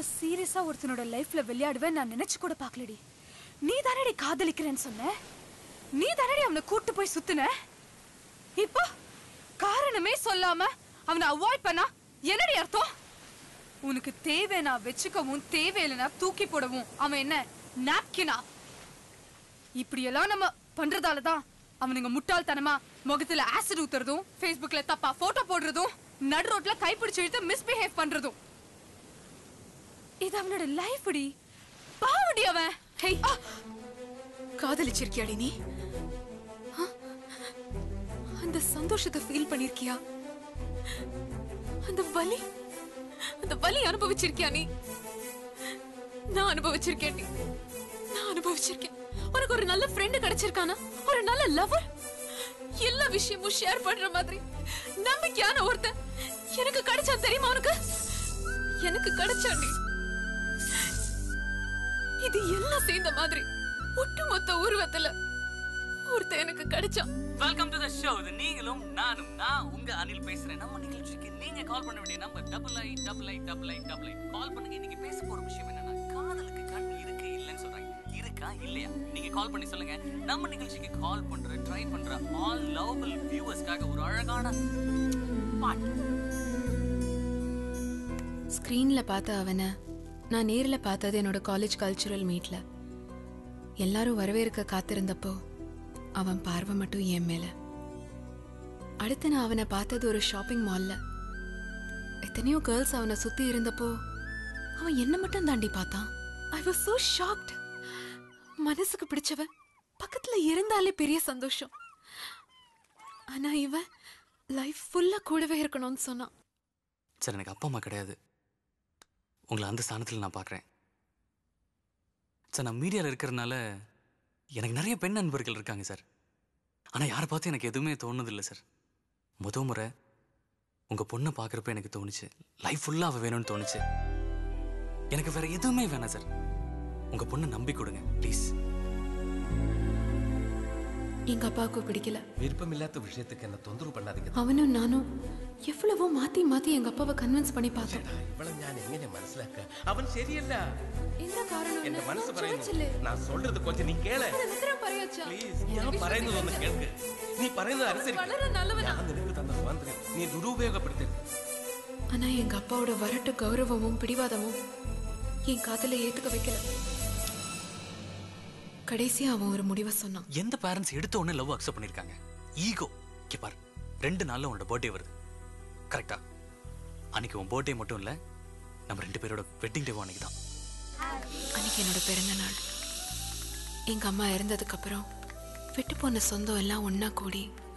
சீரியஸா ஒருத்தனோட லைஃப்ல விளையாடுவேன் நான் நினைச்சு கூட பார்க்கலடி நீ தானடி காதலிக்கிறேன்னு சொன்ன நீ தானடி அவனை கூட்டு போய் சுத்துன இப்போ காரணமே சொல்லாம அவனை அவாய்ட் பண்ணா என்னடி அர்த்தம் உனக்கு தேவை நான் வச்சுக்கவும் தேவையில்லைனா தூக்கி போடவும் அவன் என்ன நாப்கினா இப்படியெல்லாம் நம்ம பண்றதால தான் அவனுங்க முட்டாள்தனமா முகத்துல ஆசிட் ஊத்துறதும் ஃபேஸ்புக்ல தப்பா போட்டோ போடுறதும் நடு ரோட்ல கைப்பிடிச்சு இழுத்து மிஸ்பிஹேவ் பண்றதும் இது அவனோட லைஃப் டி பாவடி அவன் ஹேய் காதலிச்சிருக்கியாடி நீ ஆ? அந்த சந்தோஷத்தை ஃபீல் பண்ணிருக்கியா அந்த வலி அந்த வலி அனுபவிச்சிருக்கியா நீ நான் அனுபவிச்சிருக்கேன் நீ நான் அனுபவிச்சிருக்கேன் உனக்கு ஒரு நல்ல ஃப்ரெண்ட் கிடைச்சிருக்கானா ஒரு நல்ல லவர் எல்லா விஷயமும் ஷேர் பண்ற மாதிரி நம்பிக்கையான ஒருத்தன் எனக்கு கிடைச்சா தெரியுமா உனக்கு எனக்கு கிடைச்சாண்டி இது எல்லாம் சேர்ந்த மாதிரி ஒட்டுமொத்த உருவத்துல ஒருத்தன் எனக்கு கிடைச்சான் வெல்கம் டு த ஷோ இது நீங்களும் நானும் நான் உங்க அனில் பேசுறேன் நம்ம நிகழ்ச்சிக்கு நீங்க கால் பண்ண வேண்டிய number double I double I double I double I call பண்ணுங்க இன்னைக்கு பேச போற விஷயம் என்னன்னா காதலுக்கு கண் இருக்கு இல்லைன்னு சொல்றாங்க இருக்கா இல்லையா நீங்க கால் பண்ணி சொல்லுங்க நம்ம நிகழ்ச்சிக்கு கால் பண்ற ட்ரை பண்ற ஆல் லவபிள் வியூவர்ஸ்க்காக ஒரு அழகான பாட்டு ஸ்க்ரீன்ல பார்த்த அவனை நான் நேர்ல பார்த்தது என்னோட காலேஜ் கல்ச்சுரல் மீட்ல எல்லாரும் வரவேற்க காத்திருந்தப்போ அவன் பார்வை மட்டும் என் மேல அடுத்து நான் அவனை பார்த்தது ஒரு ஷாப்பிங் மால்ல எத்தனையோ கேர்ள்ஸ் அவனை சுத்தி இருந்தப்போ அவன் என்ன மட்டும் தாண்டி பார்த்தான் ஐ வாஸ் so ஷாக்ட் மனசுக்கு பிடிச்சவன் பக்கத்துல இருந்தாலே பெரிய சந்தோஷம் ஆனா இவன் லைஃப் ஃபுல்லா கூடவே இருக்கணும்னு சொன்னான் சார் எனக்கு அப்பா அம்மா கிடையாது உங்களை அந்த ஸ்தானத்தில் நான் பார்க்குறேன் சார் நான் மீடியாவில் இருக்கிறதுனால எனக்கு நிறைய பெண் நண்பர்கள் இருக்காங்க சார் ஆனால் யாரை பார்த்து எனக்கு எதுவுமே தோணுதில்லை சார் முத முறை உங்கள் பொண்ணை பார்க்குறப்ப எனக்கு தோணுச்சு லைஃப் ஃபுல்லாக அவள் வேணும்னு தோணுச்சு எனக்கு வேற எதுவுமே வேணாம் சார் உங்கள் பொண்ணை நம்பி கொடுங்க ப்ளீஸ் எங்க அப்பாவுக்கு பிடிக்கல விருப்பமில்லாத விஷயத்துக்கு என்ன தொந்தரவு பண்ணாதீங்க അവനും നാനും എவ்வளവോ മാറ്റി മാറ്റി എങ്ക അപ്പാവെ കൺവിൻസ് പണി പാത്തു ഇവളെ ഞാൻ എങ്ങനെ മനസ്സിലാക്ക അവൻ ശരിയല്ല എന്താ കാരണം എന്റെ മനസ്സ് പറയുന്നു ഞാൻ சொல்றது கொஞ்சம் നീ കേള് പ്ലീസ് ഞാൻ പറയുന്നത് ഒന്ന് കേൾക്ക് നീ പറയുന്നത് അനുസരിക്ക് ഞാൻ നിനക്ക് തന്ന സ്വാതന്ത്ര്യം നീ ദുരുപയോഗപ്പെടുത്തരുത് ஆனா எங்க அப்பாவோட வரட்டு கௌரவமும் பிடிவாதமும் என் காதல ஏத்துக்க வைக்கல கடைசியா அவன் ஒரு முடிவை சொன்னான் எந்த பேரண்ட்ஸ் எடுத்த உடனே லவ் அக்செப்ட் பண்ணிருக்காங்க ஈகோ பார் ரெண்டு நாள்ல உன்னோட பர்த்டே வருது கரெக்டா அன்னைக்கு உன் பர்த்டே மட்டும் இல்ல நம்ம ரெண்டு பேரோட வெட்டிங் டேவும் அன்னைக்கு தான் அன்னைக்கு என்னோட பிறந்த நாள் எங்க அம்மா இறந்ததுக்கு அப்புறம் விட்டு போன சொந்தம் எல்லாம் ஒண்ணா கூடி